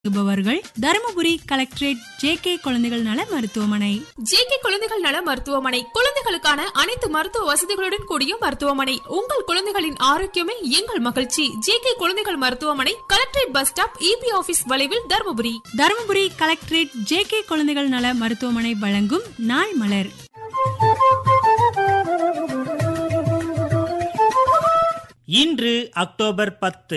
வழங்குபவர்கள் Dharmapuri collectorate J K குழந்தைகள் நல மருத்துவமனை ஜேகே குழந்தைகள் நல மருத்துவமனை குழந்தைகளுக்கான அனைத்து மருத்துவ வசதிகளுடன் கூடிய மருத்துவமனை உங்கள் குழந்தைகளின் ஆரோக்கியமே எங்கள் மகிழ்ச்சி ஜேகே குழந்தைகள் மருத்துவமனை collectorate bus stop EB office வளைவில் Dharmapuri Dharmapuri collectorate J K குழந்தைகள் நல மருத்துவமனை வழங்கும் நாள் மலர் இன்று அக்டோபர் பத்து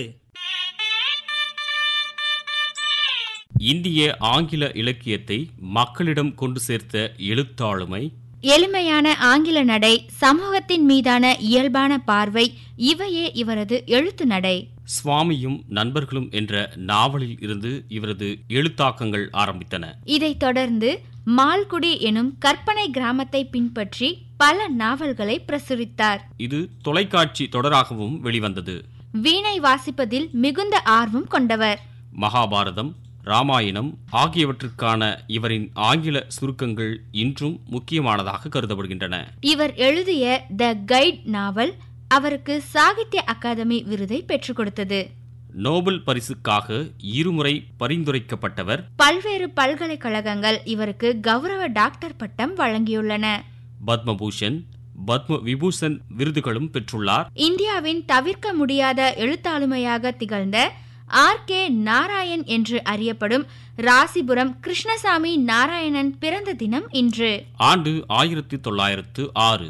இந்திய ஆங்கில இலக்கியத்தை மக்களிடம் கொண்டு சேர்த்த எழுத்தாளுமை எளிமையான ஆங்கில நடை சமூகத்தின் மீதான இயல்பான பார்வை இவையே இவரது எழுத்து நடை சுவாமியும் நண்பர்களும் என்ற நாவலில் இருந்து இவரது எழுத்தாக்கங்கள் ஆரம்பித்தன இதைத் தொடர்ந்து மால்குடி எனும் கற்பனை கிராமத்தை பின்பற்றி பல நாவல்களை பிரசுரித்தார் இது தொலைக்காட்சி தொடராகவும் வெளிவந்தது வீணை வாசிப்பதில் மிகுந்த ஆர்வம் கொண்டவர் மகாபாரதம் ராமாயணம் ஆகியவற்றுக்கான இவரின் ஆங்கில சுருக்கங்கள் இன்றும் முக்கியமானதாக கருதப்படுகின்றன இவர் எழுதிய த கைட் நாவல் அவருக்கு சாகித்ய அகாதமி விருதை பெற்றுக் கொடுத்தது நோபல் பரிசுக்காக இருமுறை பரிந்துரைக்கப்பட்டவர் பல்வேறு பல்கலைக்கழகங்கள் இவருக்கு கௌரவ டாக்டர் பட்டம் வழங்கியுள்ளன பத்மபூஷன் பத்ம விபூஷன் விருதுகளும் பெற்றுள்ளார் இந்தியாவின் தவிர்க்க முடியாத எழுத்தாளுமையாக திகழ்ந்த ஆர் கே நாராயண் என்று அறியப்படும் ராசிபுரம் கிருஷ்ணசாமி நாராயணன் பிறந்த தினம் இன்று ஆண்டு ஆயிரத்தி தொள்ளாயிரத்து ஆறு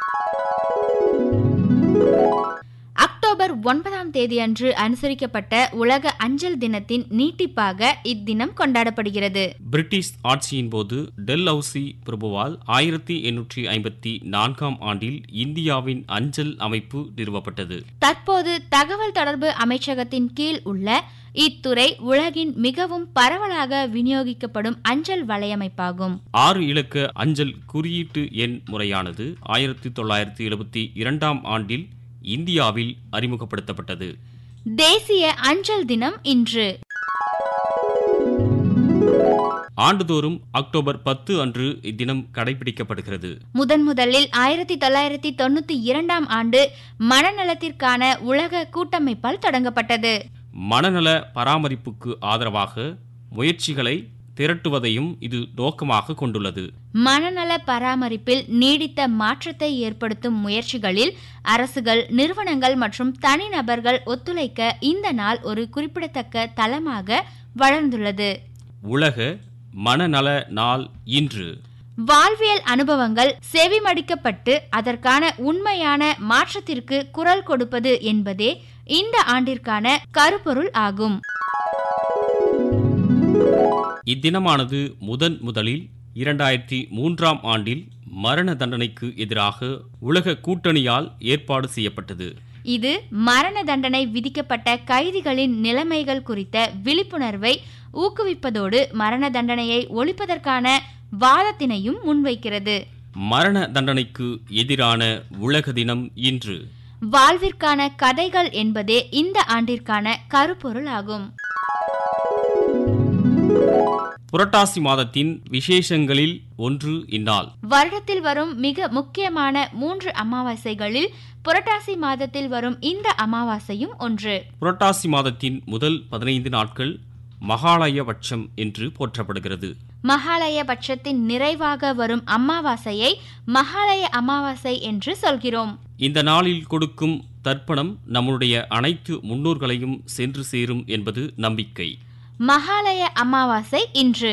அக்டோபர் ஒன்பதாம் தேதி அன்று அனுசரிக்கப்பட்ட உலக அஞ்சல் தினத்தின் நீட்டிப்பாக இத்தினம் கொண்டாடப்படுகிறது பிரிட்டிஷ் ஆட்சியின் போது டெல்ஹவுசி பிரபுவால் ஆயிரத்தி எண்ணூற்றி ஐம்பத்தி நான்காம் ஆண்டில் இந்தியாவின் அஞ்சல் அமைப்பு நிறுவப்பட்டது தற்போது தகவல் தொடர்பு அமைச்சகத்தின் கீழ் உள்ள இத்துறை உலகின் மிகவும் பரவலாக விநியோகிக்கப்படும் அஞ்சல் வலையமைப்பாகும் ஆறு இலக்க அஞ்சல் குறியீட்டு எண் முறையானது ஆயிரத்தி தொள்ளாயிரத்தி எழுபத்தி இரண்டாம் ஆண்டில் இந்தியாவில் அறிமுகப்படுத்தப்பட்டது தேசிய அஞ்சல் தினம் இன்று ஆண்டுதோறும் அக்டோபர் பத்து அன்று இத்தினம் கடைபிடிக்கப்படுகிறது முதன் முதலில் ஆயிரத்தி தொள்ளாயிரத்தி தொண்ணூத்தி இரண்டாம் ஆண்டு மனநலத்திற்கான உலக கூட்டமைப்பால் தொடங்கப்பட்டது மனநல பராமரிப்புக்கு ஆதரவாக முயற்சிகளை திரட்டுவதையும் இது நோக்கமாக கொண்டுள்ளது மனநல பராமரிப்பில் நீடித்த மாற்றத்தை ஏற்படுத்தும் முயற்சிகளில் அரசுகள் நிறுவனங்கள் மற்றும் தனிநபர்கள் ஒத்துழைக்க இந்த நாள் ஒரு குறிப்பிடத்தக்க தளமாக வளர்ந்துள்ளது உலக மனநல நாள் இன்று வாழ்வியல் அனுபவங்கள் செவிமடிக்கப்பட்டு அதற்கான உண்மையான மாற்றத்திற்கு குரல் கொடுப்பது என்பதே இந்த ஆண்டிற்கான கருப்பொருள் ஆகும் இத்தினமானது முதன் முதலில் இரண்டாயிரத்தி மூன்றாம் ஆண்டில் மரண தண்டனைக்கு எதிராக உலக கூட்டணியால் ஏற்பாடு செய்யப்பட்டது இது மரண தண்டனை விதிக்கப்பட்ட கைதிகளின் நிலைமைகள் குறித்த விழிப்புணர்வை ஊக்குவிப்பதோடு மரண தண்டனையை ஒழிப்பதற்கான வாதத்தினையும் முன்வைக்கிறது மரண தண்டனைக்கு எதிரான உலக தினம் இன்று வாழ்விற்கான கதைகள் என்பதே இந்த ஆண்டிற்கான கருப்பொருள் ஆகும் புரட்டாசி மாதத்தின் விசேஷங்களில் ஒன்று இந்நாள் வருடத்தில் வரும் மிக முக்கியமான மூன்று அமாவாசைகளில் புரட்டாசி மாதத்தில் வரும் இந்த அமாவாசையும் ஒன்று புரட்டாசி மாதத்தின் முதல் பதினைந்து நாட்கள் மகாலயபட்சம் என்று போற்றப்படுகிறது மகாலய பட்சத்தின் நிறைவாக வரும் அமாவாசையை மகாலய அமாவாசை என்று சொல்கிறோம் இந்த நாளில் கொடுக்கும் தர்ப்பணம் நம்முடைய அனைத்து முன்னோர்களையும் சென்று சேரும் என்பது நம்பிக்கை மகாலய அமாவாசை இன்று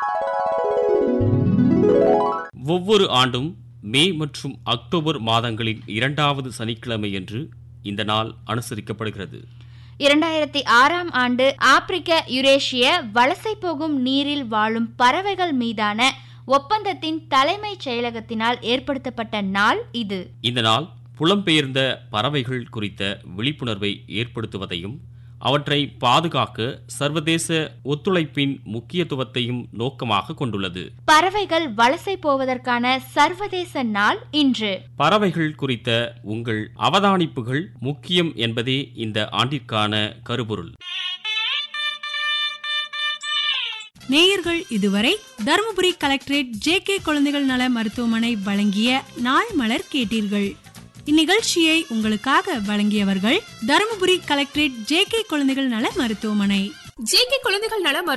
ஒவ்வொரு ஆண்டும் மே மற்றும் அக்டோபர் மாதங்களின் இரண்டாவது சனிக்கிழமையன்று இந்த நாள் அனுசரிக்கப்படுகிறது இரண்டாயிரத்தி ஆறாம் ஆண்டு ஆப்பிரிக்க யுரேஷிய வலசை போகும் நீரில் வாழும் பறவைகள் மீதான ஒப்பந்தத்தின் தலைமைச் செயலகத்தினால் ஏற்படுத்தப்பட்ட நாள் இது இந்த நாள் புலம்பெயர்ந்த பறவைகள் குறித்த விழிப்புணர்வை ஏற்படுத்துவதையும் அவற்றை பாதுகாக்க சர்வதேச ஒத்துழைப்பின் முக்கியத்துவத்தையும் நோக்கமாக கொண்டுள்ளது பறவைகள் வலசை போவதற்கான சர்வதேச நாள் இன்று பறவைகள் குறித்த உங்கள் அவதானிப்புகள் முக்கியம் என்பதே இந்த ஆண்டிற்கான கருபொருள் நேயர்கள் இதுவரை தருமபுரி கலெக்டரேட் ஜே கே குழந்தைகள் நல மருத்துவமனை வழங்கிய நாள் மலர் கேட்டீர்கள் இந்நிகழ்ச்சியை உங்களுக்காக வழங்கியவர்கள் தருமபுரி கலெக்டரேட் ஜே கே குழந்தைகள் நல மருத்துவமனை ஜேகே குழந்தைகள் நல மருத்துவ